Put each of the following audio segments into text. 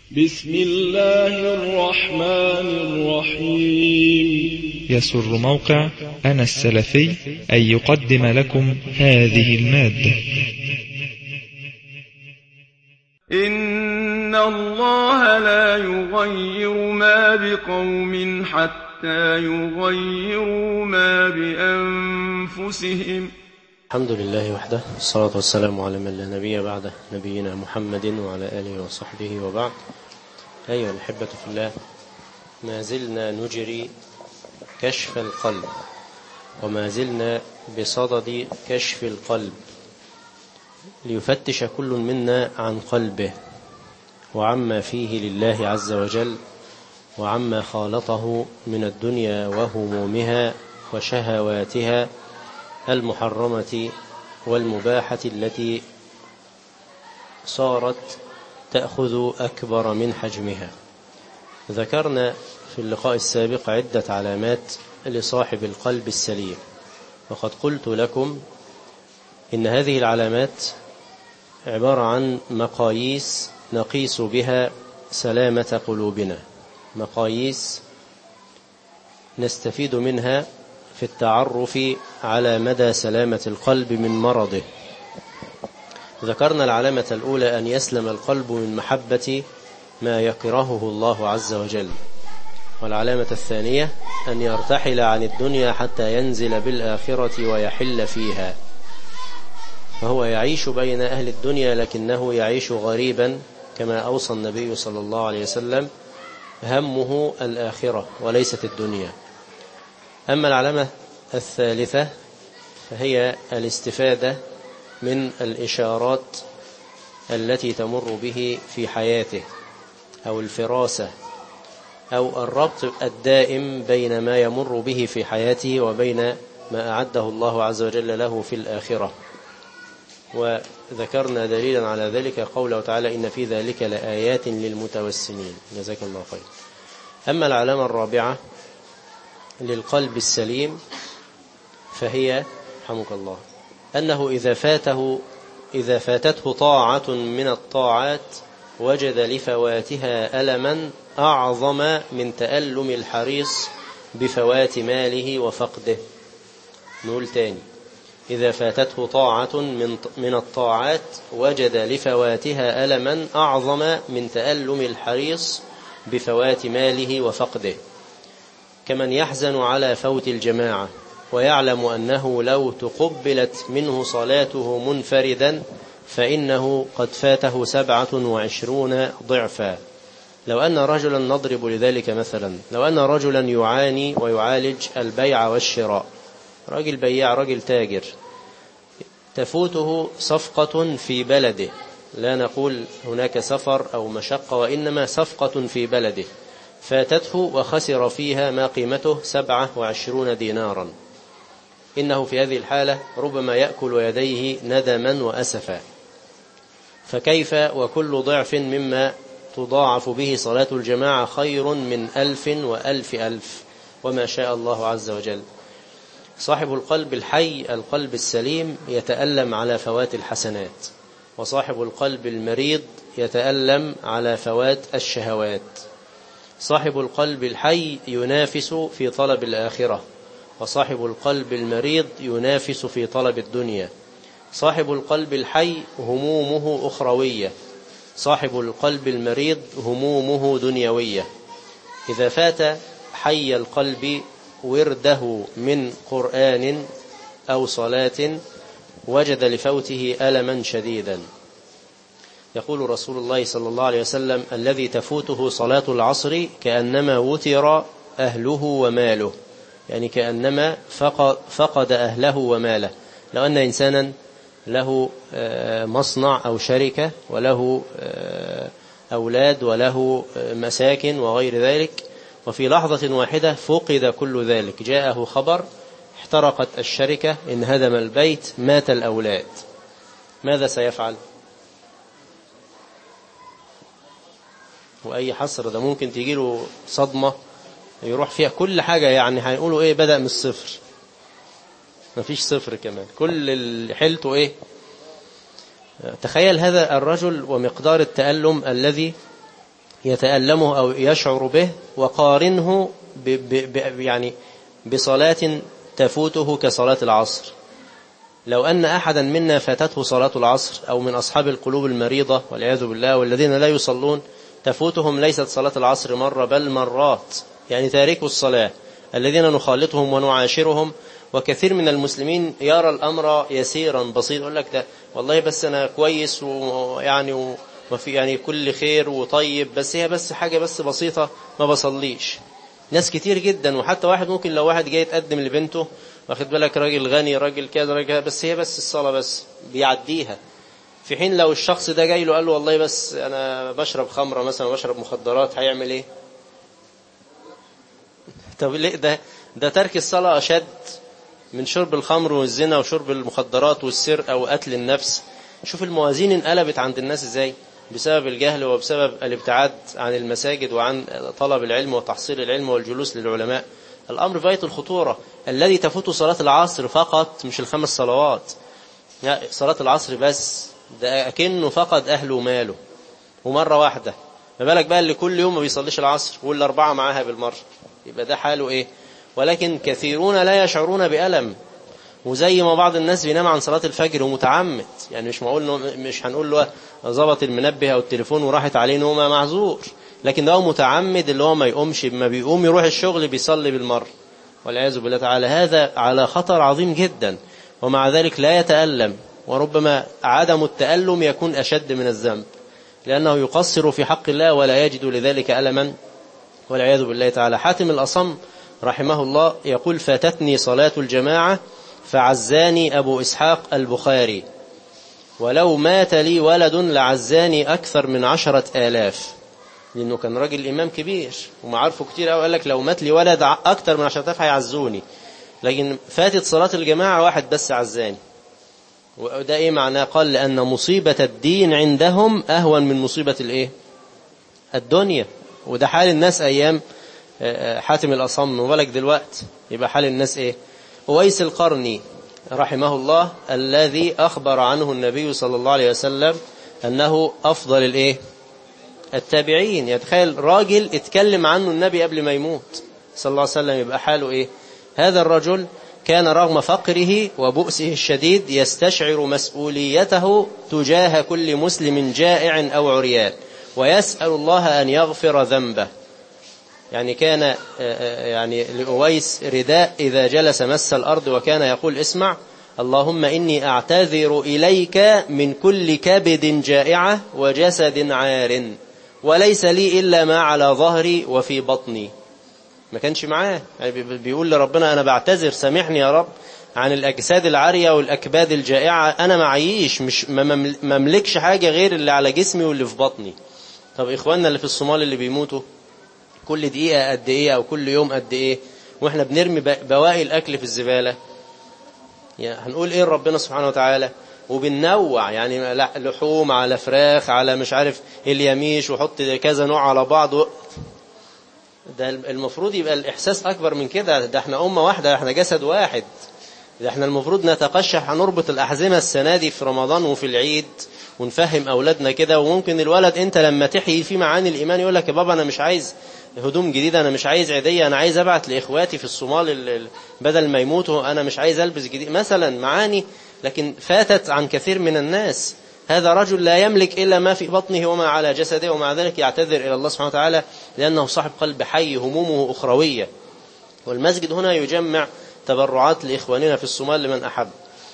بسم الله الرحمن الرحيم يسر موقع أنا السلفي أن يقدم لكم هذه المادة إن الله لا يغير ما بقوم حتى يغيروا ما بأنفسهم الحمد لله وحده الصلاة والسلام على من لا نبي بعده نبينا محمد وعلى آله وصحبه وبعد أيها الأحبة في الله ما زلنا نجري كشف القلب وما زلنا بصدد كشف القلب ليفتش كل منا عن قلبه وعما فيه لله عز وجل وعما خالطه من الدنيا وهمومها وشهواتها المحرمة والمباحة التي صارت تأخذ أكبر من حجمها ذكرنا في اللقاء السابق عدة علامات لصاحب القلب السليم وقد قلت لكم إن هذه العلامات عبارة عن مقاييس نقيس بها سلامة قلوبنا مقاييس نستفيد منها في التعرف على مدى سلامة القلب من مرضه ذكرنا العلامة الأولى أن يسلم القلب من محبة ما يكرهه الله عز وجل والعلامة الثانية أن يرتحل عن الدنيا حتى ينزل بالآخرة ويحل فيها فهو يعيش بين أهل الدنيا لكنه يعيش غريبا كما أوصى النبي صلى الله عليه وسلم همه الآخرة وليست الدنيا أما العلامة الثالثة فهي الاستفادة من الإشارات التي تمر به في حياته أو الفراسة أو الربط الدائم بين ما يمر به في حياته وبين ما أعده الله عز وجل له في الآخرة وذكرنا دليلا على ذلك قوله تعالى إن في ذلك لآيات للمتوسمين جزاك الله خير أما العلامة الرابعة للقلب السليم فهي حمك الله أنه إذا فاته إذا فاتته طاعة من الطاعات وجد لفواتها ألما أعظم من تألم الحريص بفوات ماله وفقده نقول تاني إذا فاتته طاعة من من الطاعات وجد لفواتها ألما أعظم من تألم الحريص بفوات ماله وفقده كمن يحزن على فوت الجماعة ويعلم أنه لو تقبلت منه صلاته منفردا فإنه قد فاته سبعة وعشرون ضعفا لو أن رجلا نضرب لذلك مثلا لو أن رجلا يعاني ويعالج البيع والشراء راجل بياع راجل تاجر تفوته صفقة في بلده لا نقول هناك سفر أو مشقة وإنما صفقة في بلده فاتته وخسر فيها ما قيمته سبعة وعشرون دينارا إنه في هذه الحالة ربما يأكل يديه ندما وأسفا فكيف وكل ضعف مما تضاعف به صلاة الجماعة خير من ألف وألف ألف وما شاء الله عز وجل صاحب القلب الحي القلب السليم يتألم على فوات الحسنات وصاحب القلب المريض يتألم على فوات الشهوات صاحب القلب الحي ينافس في طلب الآخرة وصاحب القلب المريض ينافس في طلب الدنيا صاحب القلب الحي همومه أخروية صاحب القلب المريض همومه دنيوية إذا فات حي القلب ورده من قرآن أو صلاة وجد لفوته ألما شديدا يقول رسول الله صلى الله عليه وسلم الذي تفوته صلاة العصر كأنما وتر أهله وماله يعني كأنما فقد أهله وماله لو أن إنسانا له مصنع أو شركة وله أولاد وله مساكن وغير ذلك وفي لحظة واحدة فقد كل ذلك جاءه خبر احترقت الشركة انهدم البيت مات الأولاد ماذا سيفعل وأي حصر ده ممكن تجيله صدمة يروح فيها كل حاجة يعني هيقولوا ايه بدأ من الصفر مفيش صفر كمان كل اللي حيلته ايه تخيل هذا الرجل ومقدار التألم الذي يتألمه أو يشعر به وقارنه ب ب ب يعني بصلاة تفوته كصلاة العصر لو أن أحدا منا فاتته صلاة العصر أو من أصحاب القلوب المريضة والعياذ بالله والذين لا يصلون تفوتهم ليست صلاة العصر مرة بل مرات يعني تاركوا الصلاة الذين نخالطهم ونعاشرهم وكثير من المسلمين يرى الأمر يسيرا بسيط يقول لك ده والله بس أنا كويس ويعني وفي يعني كل خير وطيب بس هي بس حاجة بس بسيطة ما بصليش ناس كتير جدا وحتى واحد ممكن لو واحد جاي يتقدم لبنته واخد بالك راجل غني راجل كذا راجل بس هي بس الصلاة بس بيعديها في حين لو الشخص ده جاي له قال له والله بس أنا بشرب خمرة مثلا بشرب مخدرات هيعمل إيه طب ليه ده ده ترك الصلاة أشد من شرب الخمر والزنا وشرب المخدرات والسرقة وقتل النفس شوف الموازين انقلبت عند الناس ازاي بسبب الجهل وبسبب الابتعاد عن المساجد وعن طلب العلم وتحصيل العلم والجلوس للعلماء الأمر غاية الخطورة الذي تفوت صلاة العصر فقط مش الخمس صلوات لا صلاة العصر بس ده أكنه فقد أهله وماله ومرة واحدة ما بالك بقى اللي كل يوم ما بيصليش العصر والأربعة معاها بالمرة يبقى ده حاله إيه ولكن كثيرون لا يشعرون بألم وزي ما بعض الناس بينام عن صلاة الفجر ومتعمد يعني مش معقول مش هنقول له ظبط المنبه او التليفون وراحت عليه نومه معذور لكن ده هو متعمد اللي هو ما يقومش ما بيقوم يروح الشغل بيصلي بالمر والعياذ بالله تعالى هذا على خطر عظيم جدا ومع ذلك لا يتألم وربما عدم التألم يكون أشد من الذنب لأنه يقصر في حق الله ولا يجد لذلك ألما والعياذ بالله تعالى حاتم الأصم رحمه الله يقول فاتتني صلاة الجماعة فعزاني أبو إسحاق البخاري ولو مات لي ولد لعزاني أكثر من عشرة آلاف لأنه كان راجل إمام كبير ومعارفه كتير أو قال لك لو مات لي ولد أكثر من عشرة آلاف هيعزوني لكن فاتت صلاة الجماعة واحد بس عزاني وده إيه معناه قال لأن مصيبة الدين عندهم أهون من مصيبة الإيه الدنيا وده حال الناس أيام حاتم الأصم وبالك دلوقت يبقى حال الناس إيه أويس القرني رحمه الله الذي أخبر عنه النبي صلى الله عليه وسلم أنه أفضل الإيه التابعين يتخيل راجل اتكلم عنه النبي قبل ما يموت صلى الله عليه وسلم يبقى حاله إيه هذا الرجل كان رغم فقره وبؤسه الشديد يستشعر مسؤوليته تجاه كل مسلم جائع أو عريان ويسأل الله أن يغفر ذنبه يعني كان يعني لأويس رداء إذا جلس مس الأرض وكان يقول اسمع اللهم إني أعتذر إليك من كل كبد جائعة وجسد عار وليس لي إلا ما على ظهري وفي بطني ما كانش معاه يعني بيقول لربنا أنا بعتذر سامحني يا رب عن الأجساد العارية والأكباد الجائعة أنا معيش مش مملكش حاجة غير اللي على جسمي واللي في بطني طب إخواننا اللي في الصومال اللي بيموتوا كل دقيقة قد إيه أو كل يوم قد إيه وإحنا بنرمي بواقي الأكل في الزبالة يعني هنقول إيه ربنا سبحانه وتعالى وبننوع يعني لحوم على فراخ على مش عارف اليميش وحط كذا نوع على بعض و... ده المفروض يبقى الإحساس أكبر من كده ده احنا أمة واحدة احنا جسد واحد ده احنا المفروض نتقشح هنربط الأحزمة السنة دي في رمضان وفي العيد ونفهم أولادنا كده وممكن الولد أنت لما تحيي في معاني الإيمان يقول لك يا بابا أنا مش عايز هدوم جديدة أنا مش عايز عيدية أنا عايز أبعت لإخواتي في الصومال بدل ما يموتوا أنا مش عايز ألبس جديد مثلا معاني لكن فاتت عن كثير من الناس هذا رجل لا يملك إلا ما في بطنه وما على جسده ومع ذلك يعتذر إلى الله سبحانه وتعالى لأنه صاحب قلب حي همومه أخروية والمسجد هنا يجمع تبرعات لإخواننا في الصومال لمن أحب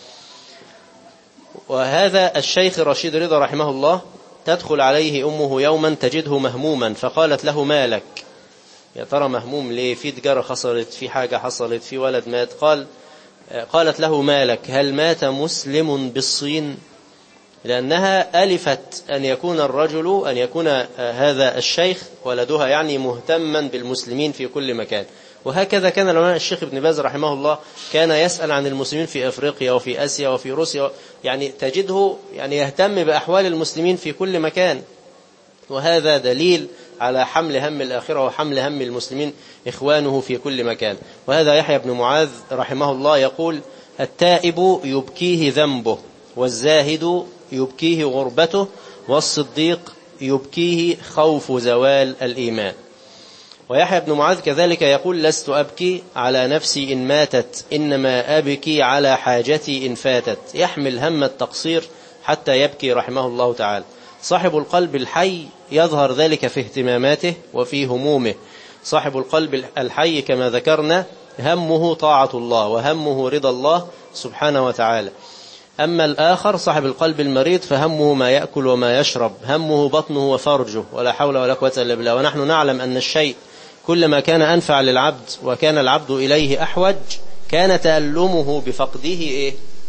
وهذا الشيخ رشيد رضا رحمه الله تدخل عليه أمه يوما تجده مهموما فقالت له مالك يا ترى مهموم ليه في تجارة حصلت في حاجة حصلت في ولد مات قال قالت له مالك هل مات مسلم بالصين لأنها ألفت أن يكون الرجل أن يكون هذا الشيخ ولدها يعني مهتما بالمسلمين في كل مكان وهكذا كان العلماء الشيخ ابن باز رحمه الله كان يسأل عن المسلمين في أفريقيا وفي آسيا وفي روسيا يعني تجده يعني يهتم بأحوال المسلمين في كل مكان وهذا دليل على حمل هم الآخرة وحمل هم المسلمين إخوانه في كل مكان وهذا يحيى بن معاذ رحمه الله يقول التائب يبكيه ذنبه والزاهد يبكيه غربته والصديق يبكيه خوف زوال الإيمان ويحيى بن معاذ كذلك يقول لست أبكي على نفسي إن ماتت إنما أبكي على حاجتي إن فاتت يحمل هم التقصير حتى يبكي رحمه الله تعالى صاحب القلب الحي يظهر ذلك في اهتماماته وفي همومه صاحب القلب الحي كما ذكرنا همه طاعة الله وهمه رضا الله سبحانه وتعالى أما الآخر صاحب القلب المريض فهمه ما يأكل وما يشرب همه بطنه وفرجه ولا حول ولا قوة إلا بالله ونحن نعلم أن الشيء كلما كان أنفع للعبد وكان العبد إليه أحوج كان تألمه بفقده إيه؟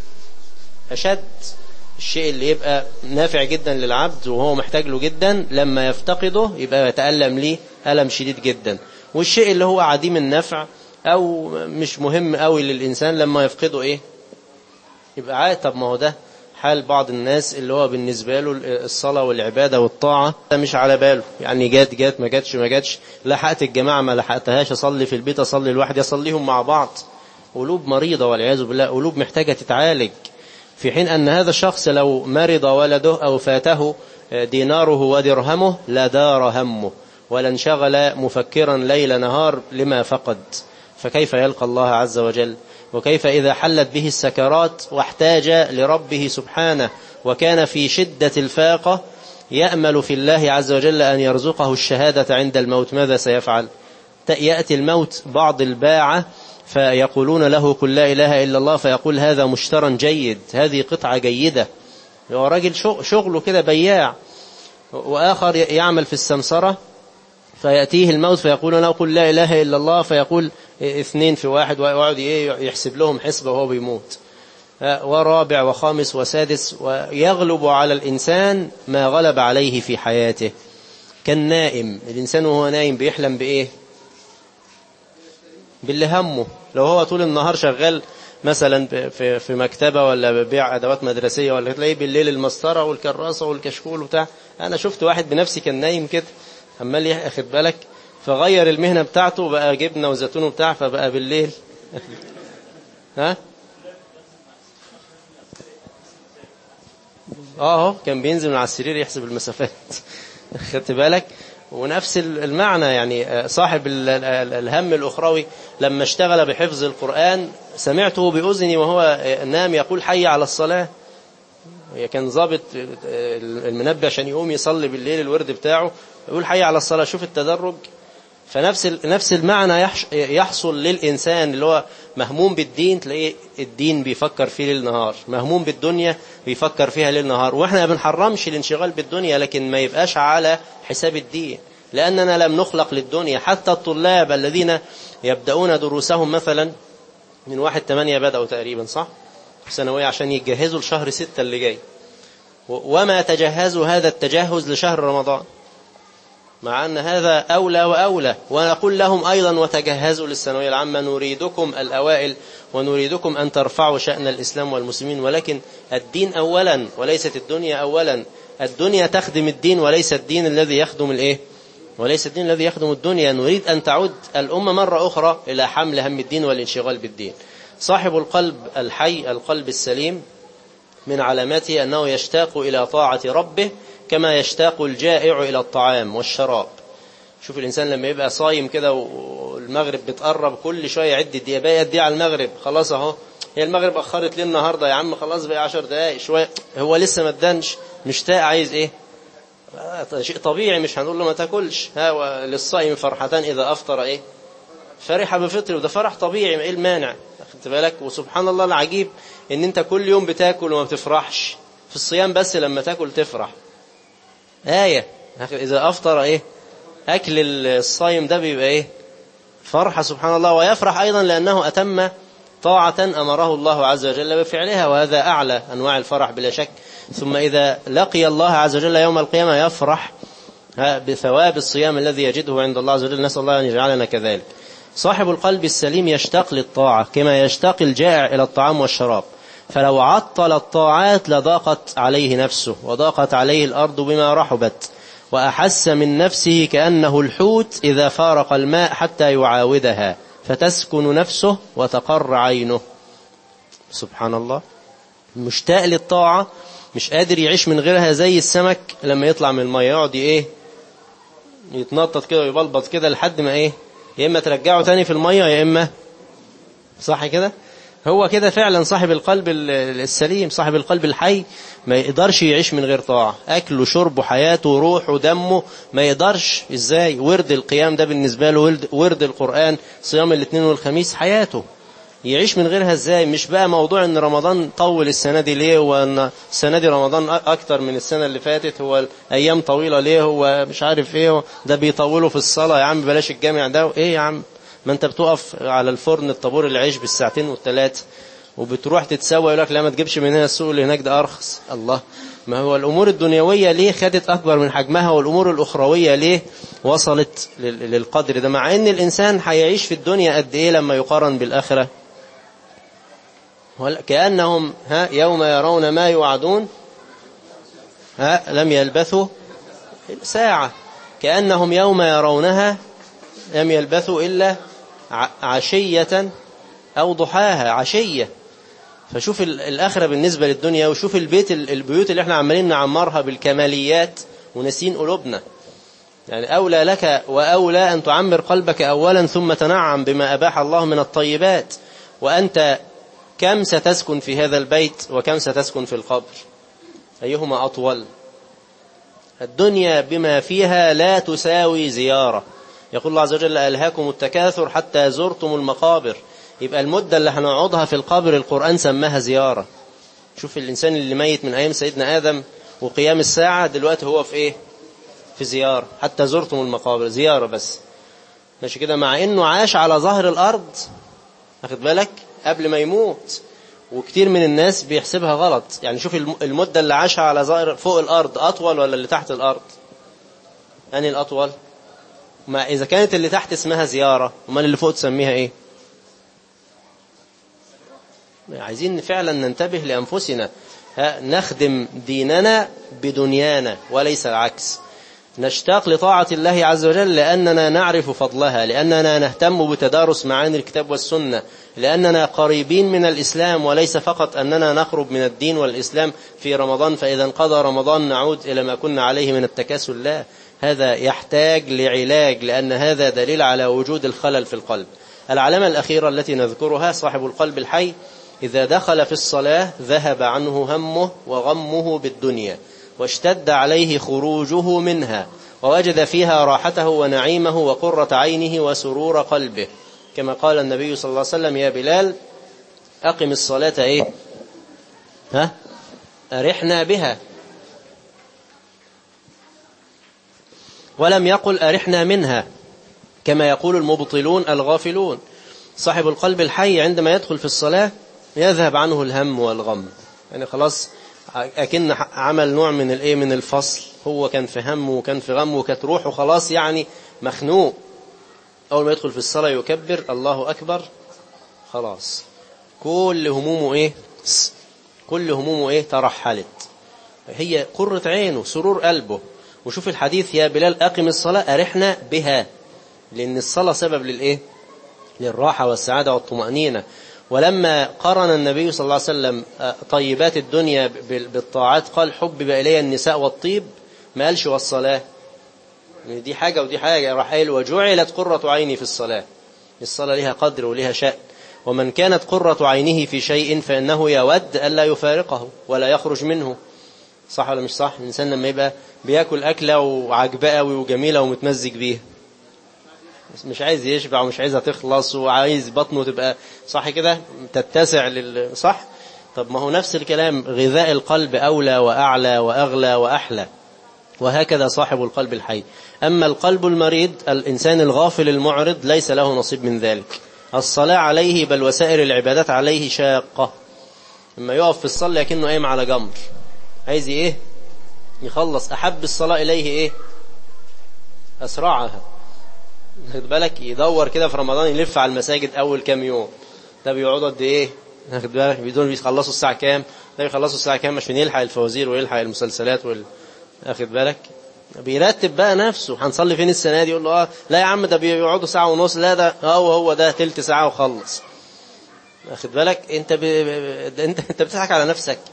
أشد الشيء اللي يبقى نافع جدا للعبد وهو محتاج له جدا لما يفتقده يبقى يتألم ليه ألم شديد جدا والشيء اللي هو عديم النفع أو مش مهم قوي للإنسان لما يفقده إيه يبقى عادي طب ما هو ده حال بعض الناس اللي هو بالنسبة له الصلاة والعبادة والطاعة ده مش على باله يعني جات جات ما جاتش ما جاتش لحقت الجماعة ما لحقتهاش أصلي في البيت أصلي لوحدي أصليهم مع بعض قلوب مريضة والعياذ بالله قلوب محتاجة تتعالج في حين أن هذا الشخص لو مرض ولده أو فاته ديناره ودرهمه لدار همه ولا انشغل مفكرا ليل نهار لما فقد فكيف يلقى الله عز وجل وكيف إذا حلت به السكرات واحتاج لربه سبحانه وكان في شدة الفاقة يأمل في الله عز وجل أن يرزقه الشهادة عند الموت ماذا سيفعل يأتي الموت بعض الباعة فيقولون له قل لا إله إلا الله فيقول هذا مشترى جيد هذه قطعة جيدة هو راجل شغله كده بياع وآخر يعمل في السمسرة فيأتيه الموت فيقول له قل لا إله إلا الله فيقول اثنين في واحد ويقعد يحسب لهم حسبة وهو بيموت ورابع وخامس وسادس ويغلب على الإنسان ما غلب عليه في حياته كالنائم الإنسان وهو نايم بيحلم بإيه باللي همه لو هو طول النهار شغال مثلا في في مكتبه ولا ببيع ادوات مدرسيه ولا تلاقيه بالليل المسطره والكراسه والكشكول وبتاع انا شفت واحد بنفسي كان نايم كده عمال ياخد بالك فغير المهنه بتاعته بقى جبنه وزيتون وبتاع فبقى بالليل ها اه كان بينزل من على السرير يحسب المسافات خدت بالك ونفس المعنى يعني صاحب الهم الأخروي لما اشتغل بحفظ القرآن سمعته بأذني وهو نام يقول حي على الصلاة كان ضابط المنبه عشان يقوم يصلي بالليل الورد بتاعه يقول حي على الصلاة شوف التدرج فنفس نفس المعنى يحصل للإنسان اللي هو مهموم بالدين تلاقيه الدين بيفكر فيه ليل نهار مهموم بالدنيا بيفكر فيها ليل نهار واحنا ما بنحرمش الانشغال بالدنيا لكن ما يبقاش على حساب الدين لأننا لم نخلق للدنيا حتى الطلاب الذين يبدأون دروسهم مثلا من واحد تمانية بدأوا تقريبا صح ثانوية عشان يتجهزوا لشهر ستة اللي جاي وما تجهزوا هذا التجهز لشهر رمضان مع أن هذا أولى وأولى ونقول لهم أيضا وتجهزوا للثانوية العامة نريدكم الأوائل ونريدكم أن ترفعوا شأن الإسلام والمسلمين ولكن الدين أولا وليست الدنيا أولا الدنيا تخدم الدين وليس الدين الذي يخدم الإيه وليس الدين الذي يخدم الدنيا نريد أن تعود الأمة مرة أخرى إلى حمل هم الدين والانشغال بالدين صاحب القلب الحي القلب السليم من علاماته أنه يشتاق إلى طاعة ربه كما يشتاق الجائع إلى الطعام والشراب شوف الإنسان لما يبقى صايم كده والمغرب بتقرب كل شوية يعد الدقيقة بقى قد على المغرب خلاص أهو هي المغرب أخرت ليه النهاردة يا عم خلاص بقى عشر دقايق شوية هو لسه ما ادانش مشتاق عايز إيه شيء طبيعي مش هنقول له ما تاكلش ها للصائم فرحتان إذا أفطر إيه فرح بفطر وده فرح طبيعي إيه المانع خدت بالك وسبحان الله العجيب إن أنت كل يوم بتاكل وما بتفرحش في الصيام بس لما تاكل تفرح آية إذا أفطر إيه أكل الصايم ده بيبقى إيه فرحة سبحان الله ويفرح أيضا لأنه أتم طاعة أمره الله عز وجل بفعلها وهذا أعلى أنواع الفرح بلا شك ثم إذا لقي الله عز وجل يوم القيامة يفرح بثواب الصيام الذي يجده عند الله عز وجل نسأل الله أن يجعلنا كذلك صاحب القلب السليم يشتاق للطاعة كما يشتاق الجائع إلى الطعام والشراب فلو عطل الطاعات لضاقت عليه نفسه وضاقت عليه الأرض بما رحبت وأحس من نفسه كأنه الحوت إذا فارق الماء حتى يعاودها فتسكن نفسه وتقر عينه سبحان الله مشتاق للطاعة مش قادر يعيش من غيرها زي السمك لما يطلع من المية يقعد ايه يتنطط كده ويبلبط كده لحد ما ايه يا اما ترجعه تاني في المية يا اما صح كده هو كده فعلا صاحب القلب السليم صاحب القلب الحي ما يقدرش يعيش من غير طاعة أكله شربه حياته روحه دمه ما يقدرش إزاي ورد القيام ده بالنسبة له ورد, ورد القرآن صيام الاثنين والخميس حياته يعيش من غيرها ازاي مش بقى موضوع ان رمضان طول السنة دي ليه وان السنة دي رمضان اكتر من السنة اللي فاتت هو الايام طويلة ليه هو مش عارف ايه ده بيطولوا في الصلاة يا عم بلاش الجامع ده ايه يا عم ما انت بتقف على الفرن الطابور العيش بالساعتين والثلاث وبتروح تتسوى يقول لك لا ما تجيبش من هنا السوق اللي هناك ده ارخص الله ما هو الامور الدنيويه ليه خدت اكبر من حجمها والامور الاخرويه ليه وصلت للقدر ده مع ان الانسان هيعيش في الدنيا قد ايه لما يقارن بالاخره كانهم ها يوم يرون ما يوعدون ها لم يلبثوا ساعه كانهم يوم يرونها لم يلبثوا الا عشية أو ضحاها عشية فشوف الآخرة بالنسبة للدنيا وشوف البيت البيوت اللي احنا عمالين نعمرها بالكماليات ونسين قلوبنا يعني أولى لك وأولى أن تعمر قلبك أولا ثم تنعم بما أباح الله من الطيبات وأنت كم ستسكن في هذا البيت وكم ستسكن في القبر أيهما أطول الدنيا بما فيها لا تساوي زيارة يقول الله عز وجل ألهاكم التكاثر حتى زرتم المقابر يبقى المدة اللي هنقعدها في القبر القرآن سماها زيارة شوف الإنسان اللي ميت من أيام سيدنا آدم وقيام الساعة دلوقتي هو في إيه في زيارة حتى زرتم المقابر زيارة بس ماشي كده مع إنه عاش على ظهر الأرض أخد بالك قبل ما يموت وكتير من الناس بيحسبها غلط يعني شوف المدة اللي عاشها على ظهر فوق الأرض أطول ولا اللي تحت الأرض أني الأطول ما إذا كانت اللي تحت اسمها زيارة امال اللي فوق تسميها إيه عايزين فعلا ننتبه لأنفسنا نخدم ديننا بدنيانا وليس العكس نشتاق لطاعة الله عز وجل لأننا نعرف فضلها لأننا نهتم بتدارس معاني الكتاب والسنة لأننا قريبين من الإسلام وليس فقط أننا نخرج من الدين والإسلام في رمضان فإذا انقضى رمضان نعود إلى ما كنا عليه من التكاسل لا هذا يحتاج لعلاج لأن هذا دليل على وجود الخلل في القلب العلامة الأخيرة التي نذكرها صاحب القلب الحي إذا دخل في الصلاة ذهب عنه همه وغمه بالدنيا واشتد عليه خروجه منها ووجد فيها راحته ونعيمه وقرة عينه وسرور قلبه كما قال النبي صلى الله عليه وسلم يا بلال أقم الصلاة إيه ها أرحنا بها ولم يقل أرحنا منها كما يقول المبطلون الغافلون صاحب القلب الحي عندما يدخل في الصلاة يذهب عنه الهم والغم يعني خلاص أكن عمل نوع من الايه من الفصل هو كان في هم وكان في غم وكانت روحه خلاص يعني مخنوق أول ما يدخل في الصلاة يكبر الله أكبر خلاص كل همومه إيه كل همومه إيه ترحلت هي قرة عينه سرور قلبه وشوف الحديث يا بلال أقم الصلاة أرحنا بها لأن الصلاة سبب للإيه للراحة والسعادة والطمأنينة ولما قرن النبي صلى الله عليه وسلم طيبات الدنيا بالطاعات قال حبب إلي النساء والطيب ما قالش والصلاة دي حاجة ودي حاجة راح قال وجعلت قرة عيني في الصلاة الصلاة لها قدر ولها شأن ومن كانت قرة عينه في شيء فإنه يود ألا يفارقه ولا يخرج منه صح ولا مش صح الإنسان لما يبقى بياكل أكلة وعجبة قوي وجميلة ومتمزج بيها مش عايز يشبع ومش عايزها تخلص وعايز بطنه تبقى صح كده تتسع لل صح طب ما هو نفس الكلام غذاء القلب أولى وأعلى وأغلى وأحلى وهكذا صاحب القلب الحي أما القلب المريض الإنسان الغافل المعرض ليس له نصيب من ذلك الصلاة عليه بل وسائر العبادات عليه شاقة لما يقف في الصلاة لكنه قايم على جمر عايز ايه يخلص أحب الصلاة إليه ايه أسرعها خد بالك يدور كده في رمضان يلف على المساجد أول كام يوم ده بيقعدوا قد ايه خد بالك بيدون بيخلصوا الساعة كام ده بيخلصوا الساعة كام عشان يلحق الفوازير ويلحق المسلسلات وال... اخد بالك بيرتب بقى نفسه هنصلي فين السنة دي يقول له اه لا يا عم ده بيقعدوا ساعة ونص لا ده هو هو ده تلت ساعة وخلص اخد بالك انت ب... انت انت بتضحك على نفسك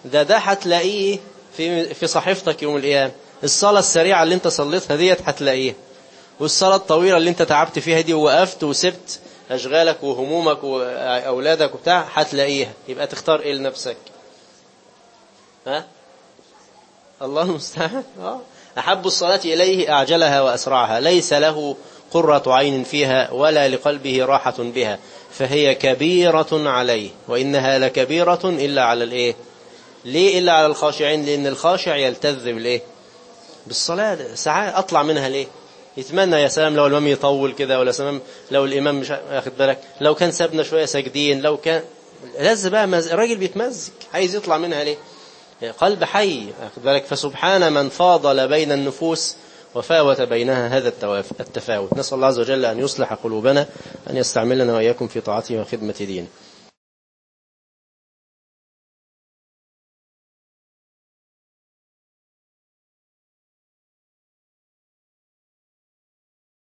ده ده هتلاقيه في في صحيفتك يوم القيامة الصلاة السريعة اللي انت صليتها ديت هتلاقيها والصلاة الطويلة اللي انت تعبت فيها دي ووقفت وسبت أشغالك وهمومك وأولادك وبتاع هتلاقيها يبقى تختار إيه لنفسك ها الله المستعان آه. أحب الصلاة إليه أعجلها وأسرعها ليس له قرة عين فيها ولا لقلبه راحة بها فهي كبيرة عليه وإنها لكبيرة إلا على الإيه ليه إلا على الخاشعين لأن الخاشع يلتذ بالإيه بالصلاة ساعات أطلع منها ليه يتمنى يا سلام لو الإمام يطول كده ولا سلام لو الإمام مش واخد بالك لو كان سابنا شوية ساجدين لو كان لز بقى مز... الراجل بيتمزج عايز يطلع منها ليه قلب حي واخد بالك فسبحان من فاضل بين النفوس وفاوت بينها هذا التفاوت نسأل الله عز وجل أن يصلح قلوبنا أن يستعملنا وإياكم في طاعته وخدمة دينه